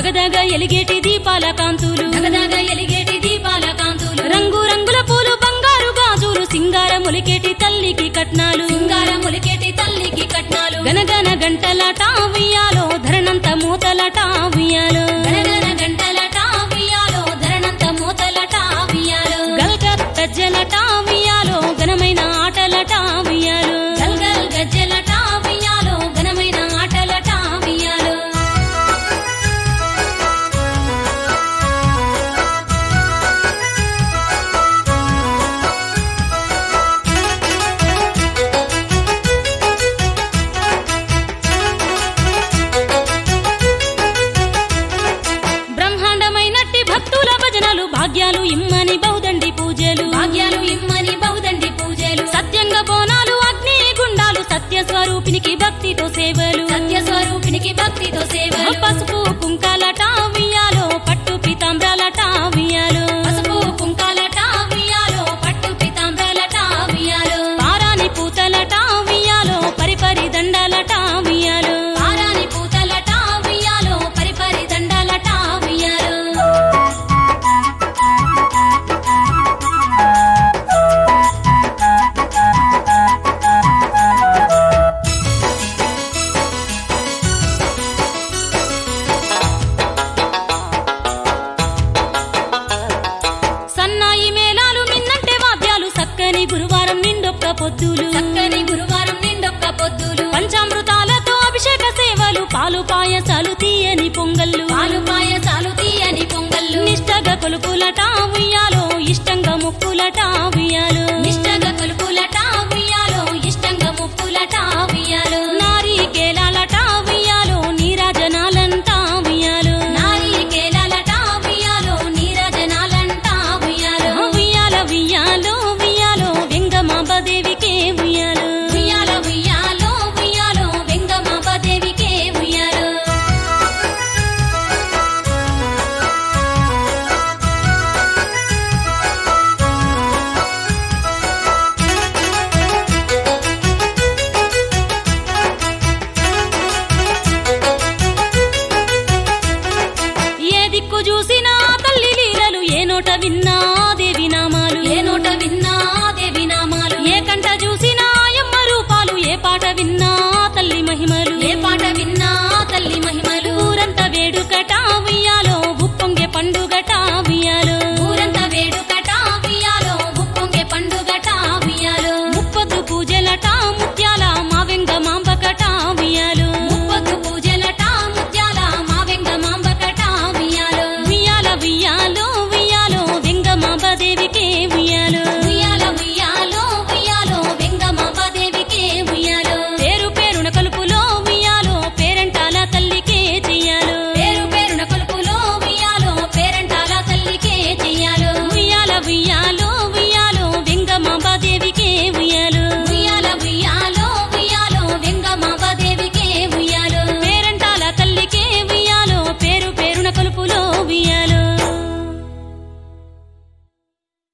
దగదగ ఎలిగేటి దీపాల కాంతులు దగదగ ఎలిగేటి దీపాల కాంతులు రంగు రంగుల పూలు బంగారు గాజులు సింగార ములికేటి తల్లికి కట్నాలు సింగార ములికేటి తల్లికి కట్నాలు గనగన గంటలట ఉయ్యాలో ధరణంత మూతలట ఉయ్యాలో గణగణ గంటలట ఉయ్యాలో ధరణంత మూతలట ఉయ్యాలో గల్గత్ గజ్జలట ఉయ్యాలో ఘనమైన ఆటలట ఉయ్యాలో గల్గల్ గజ్జలట ఉయ్యాలో ఘనమైన ఆటలట ఉయ్యాలో బ్రహ్మాండమైనట్టి భక్తుల భజనలు భాగ్యాలు ఇమ్మని బౌదండి పూజలు భాగ్యాలు ఇమ్మని బౌదండి పూజలు సత్యంగా బోనాలు అగ్ని గుండాలు సత్య స్వరూపినికి భక్తితో సేవలు సత్య స్వరూపినికి భక్తితో సేవలు పసుపు కుంకాలట ఉయ్యాలో పట్టు పితాంబ్రాలట ఉయ్యాలో పసుపు కుంకాలట ఉయ్యాలో పట్టు పితాంబ్రాలట ఉయ్యాలో పారాని పూతలట ఉయ్యాలో పరిపరి దండాలట ఉయ్యాలో పారాని పూతలట ఉయ్యాలో పరిపరి దండాలట ఉయ్యాలో సన్నాయి మేళాలు మిన్నంటే వాద్యాలు సక్కని గురువారం నిండొక్క పొద్దులు చక్కని గురువారం నిండొక్క పొద్దులు పంచామృతాలతో అభిషేక సేవలు పాలు పాయసాలు తీయని పొంగళ్ళు పాలు పాయసాలు తీయని పొంగళ్ళు నిష్టగా కొలుపులట ఉయ్యాలో ఇష్టంగా ముక్కులట ఉయ్యాలో నిష్టగా కొలుపులట ఉయ్యాలో ఇష్టంగా ముప్పులట ఉయ్యాలో నారికేలాలట ఉయ్యాలో నీరాజనాలంట ఉయ్యాలో నారికేలాలట ఉయ్యాలో నీరజనాలంట ఉయ్యాలో ఉయ్యాల ఉయ్యాలో ఉయ్యాలో వెంగమాంబదేవికే ఉయ్యాలో ఉయ్యాల ఉయ్యాలో ఉయ్యాలో వెంగమాంబదేవికే ఉయ్యాలో ఏ దిక్కు చూసినా తల్లి లీలలు ఏ నోట విన్నా